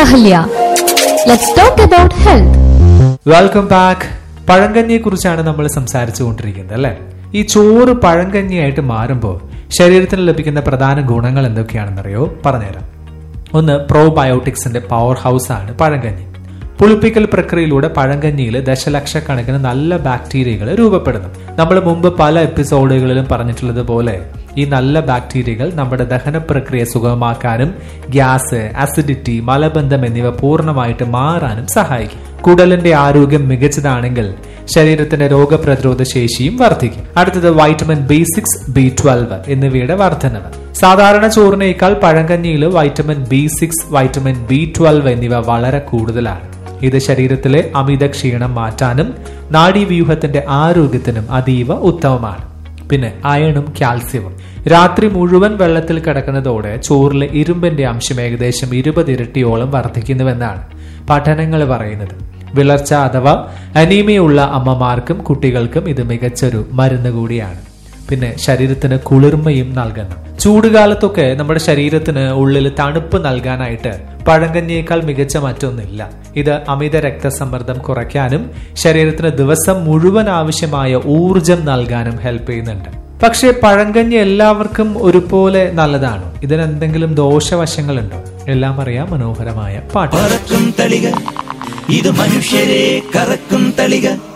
Ahalya. Let's talk about health. Welcome back പഴങ്കഞ്ഞിയെ കുറിച്ചാണ് നമ്മൾ സംസാരിച്ചുകൊണ്ടിരിക്കുന്നത് അല്ലെ ഈ ചോറ് പഴങ്കഞ്ഞിയായിട്ട് മാറുമ്പോൾ ശരീരത്തിന് ലഭിക്കുന്ന പ്രധാന ഗുണങ്ങൾ എന്തൊക്കെയാണെന്നറിയോ പറഞ്ഞുതരാം ഒന്ന് പ്രോബയോട്ടിക്സിന്റെ പവർ ഹൗസ് ആണ് പഴങ്കഞ്ഞി പുളിപ്പിക്കൽ പ്രക്രിയയിലൂടെ പഴങ്കഞ്ഞിയിൽ ദശലക്ഷക്കണക്കിന് നല്ല ബാക്ടീരിയകൾ രൂപപ്പെടുന്നു നമ്മൾ മുമ്പ് പല എപ്പിസോഡുകളിലും പറഞ്ഞിട്ടുള്ളത് പോലെ ഈ നല്ല ബാക്ടീരിയകൾ നമ്മുടെ ദഹന പ്രക്രിയ സുഗമമാക്കാനും ഗ്യാസ് അസിഡിറ്റി മലബന്ധം എന്നിവ പൂർണ്ണമായിട്ട് മാറാനും സഹായിക്കും കുടലിന്റെ ആരോഗ്യം മികച്ചതാണെങ്കിൽ ശരീരത്തിന്റെ രോഗപ്രതിരോധ ശേഷിയും വർദ്ധിക്കും അടുത്തത് vitamin B six B twelve എന്നിവയുടെ വർധനവ് സാധാരണ ചോറിനേക്കാൾ പഴങ്കഞ്ഞിയിൽ vitamin B six vitamin B twelve എന്നിവ വളരെ കൂടുതലാണ് ഇത് ശരീരത്തിലെ അമിത ക്ഷീണം മാറ്റാനും നാഡീവ്യൂഹത്തിന്റെ ആരോഗ്യത്തിനും അതീവ ഉത്തമമാണ് പിന്നെ അയണും കാൽസ്യവും രാത്രി മുഴുവൻ വെള്ളത്തിൽ കിടക്കുന്നതോടെ ചോറിലെ ഇരുമ്പിന്റെ അംശം ഏകദേശം ഇരുപത് ഇരട്ടിയോളം വർദ്ധിക്കുന്നുവെന്നാണ് പഠനങ്ങൾ പറയുന്നത് വിളർച്ച അഥവാ അനീമിയുള്ള അമ്മമാർക്കും കുട്ടികൾക്കും ഇത് മികച്ചൊരു മരുന്ന് കൂടിയാണ് പിന്നെ ശരീരത്തിന് കുളിർമയും നൽകുന്നു ചൂടുകാലത്തൊക്കെ നമ്മുടെ ശരീരത്തിന് ഉള്ളിൽ തണുപ്പ് നൽകാനായിട്ട് പഴങ്കഞ്ഞിയേക്കാൾ മികച്ച മറ്റൊന്നില്ല ഇത് അമിത രക്തസമ്മർദ്ദം കുറയ്ക്കാനും ശരീരത്തിന് ദിവസം മുഴുവൻ ആവശ്യമായ ഊർജം നൽകാനും ഹെൽപ്പ് ചെയ്യുന്നുണ്ട് പക്ഷേ പഴങ്കഞ്ഞി എല്ലാവർക്കും ഒരുപോലെ നല്ലതാണോ ഇതിനെന്തെങ്കിലും ദോഷവശങ്ങളുണ്ടോ എല്ലാം അറിയാം മനോഹരമായ പാട്ട് പറക്കും തളിക ഇത് മനുഷ്യരെ കറക്കും തളിക